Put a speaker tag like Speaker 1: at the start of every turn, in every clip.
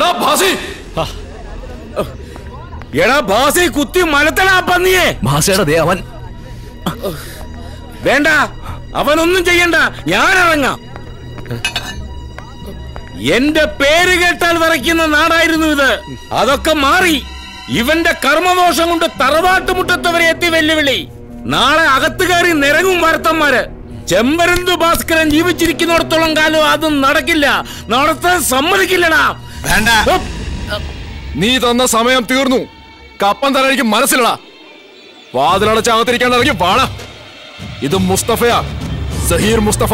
Speaker 1: എടാ ഭാസി
Speaker 2: എടാ ഭാസി കുത്തി മലത്തടാ പന്നിയെ
Speaker 1: ഭാസയുടെ ദേ അവൻ
Speaker 2: വേണ്ട അവനൊന്നും ചെയ്യണ്ട ഞാൻ ഇറങ്ങാം എന്റെ പേര് കേട്ടാൽ വിറയ്ക്കുന്ന നാടായിരുന്നു ഇത് അതൊക്കെ മാറി ഇവന്റെ കർമ്മദോഷം കൊണ്ട് തറവാട്ടുമുറ്റത്തവരെ എത്തി വെല്ലുവിളി നാളെ അകത്ത് കയറി നിരങ്ങും വരത്തന്മാര് ചെമ്പരന്തു ഭാസ്കരൻ ജീവിച്ചിരിക്കുന്നിടത്തോളം കാലം അത് നടക്കില്ല നടത്താൻ സമ്മതിക്കില്ലടാ
Speaker 3: വേണ്ട
Speaker 1: നീ തന്ന സമയം തീർന്നു കപ്പൻ തല എനിക്ക് മനസ്സിലടാ വാതിലടച്ച് അകത്തിരിക്കാൻ ഇറങ്ങി വാള ഇത് മുസ്തഫയാ സഹീർ മുസ്തഫ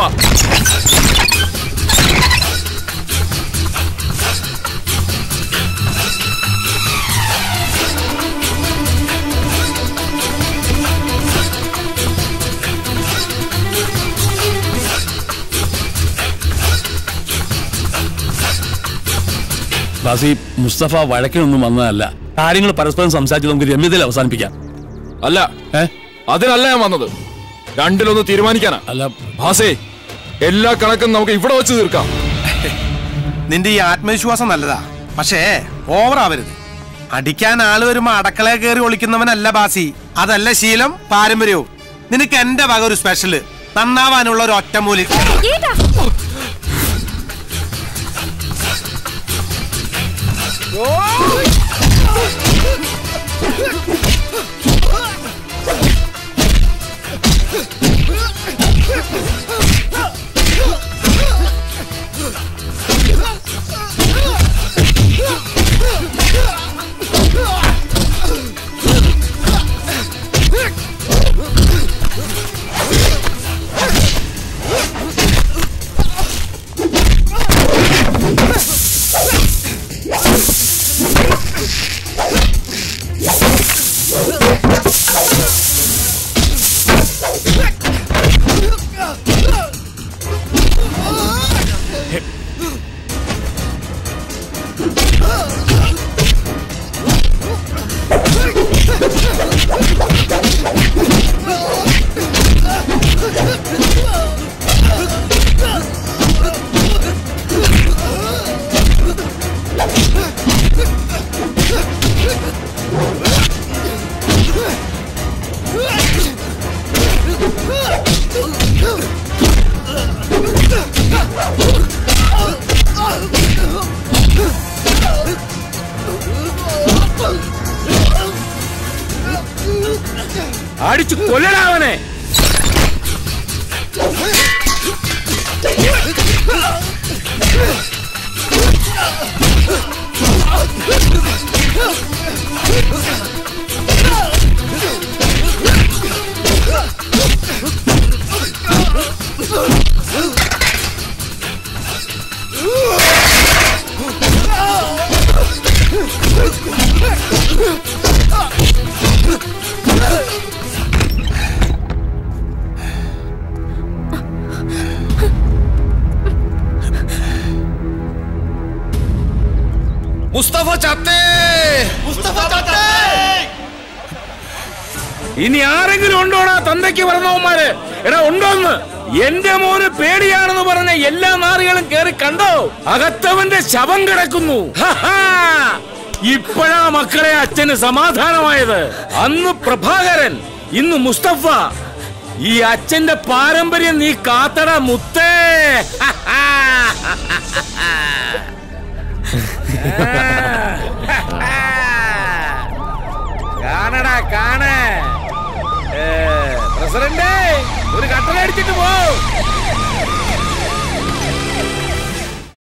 Speaker 4: ബാസി മുസ്തഫ വഴക്കിനൊന്നും വന്നതല്ല കാര്യങ്ങൾ പരസ്പരം സംസാരിച്ച് നമുക്ക് രമ്യതയിൽ അവസാനിപ്പിക്കാം
Speaker 1: അല്ല
Speaker 4: ഏ
Speaker 1: അതിനല്ല ഞാൻ വന്നത് രണ്ടിലൊന്ന് തീരുമാനിക്കാനാ
Speaker 4: അല്ല
Speaker 1: ഭാസേ എല്ലാ കണക്കും നമുക്ക് ഇവിടെ വെച്ച് തീർക്കാം
Speaker 3: നിന്റെ ഈ ആത്മവിശ്വാസം നല്ലതാ പക്ഷേ ഓവർ ആവരുത് അടിക്കാൻ ആള് വരുമ്പോ അടക്കളയെ കയറി ഒളിക്കുന്നവനല്ല ബാസി അതല്ല ശീലം പാരമ്പര്യവും നിനക്ക് എന്റെ വക ഒരു സ്പെഷ്യല് നന്നാവാനുള്ള ഒരു ഒറ്റമൂലി
Speaker 5: ഏട്ടാ
Speaker 2: അടിച്ചു കൊല്ലടാ അവനെ
Speaker 1: മുസ്തഫ ചത്തേ
Speaker 2: ഇനി ആരെങ്കിലും ഉണ്ടോടാ തന്തയ്ക്ക് പറഞ്ഞവന്മാര് എടാ ഉണ്ടോന്ന് എന്റെ മോന് പേടിയാണെന്ന് പറഞ്ഞ എല്ലാ നാറികളും കേറി കണ്ടോ അകത്തവന്റെ ശവം കിടക്കുന്നു ഹഹാ! ഇപ്പോഴാ മക്കളെ അച്ഛന് സമാധാനമായത് അന്ന് പ്രഭാകരൻ ഇന്ന് മുസ്തഫ ഈ അച്ഛന്റെ പാരമ്പര്യം നീ കാത്തട മുത്തേ ഹഹാ! കാണടാ കാണ പ്രസിഡന്റ് ഒരു കട്ടലടിച്ചിട്ട് പോ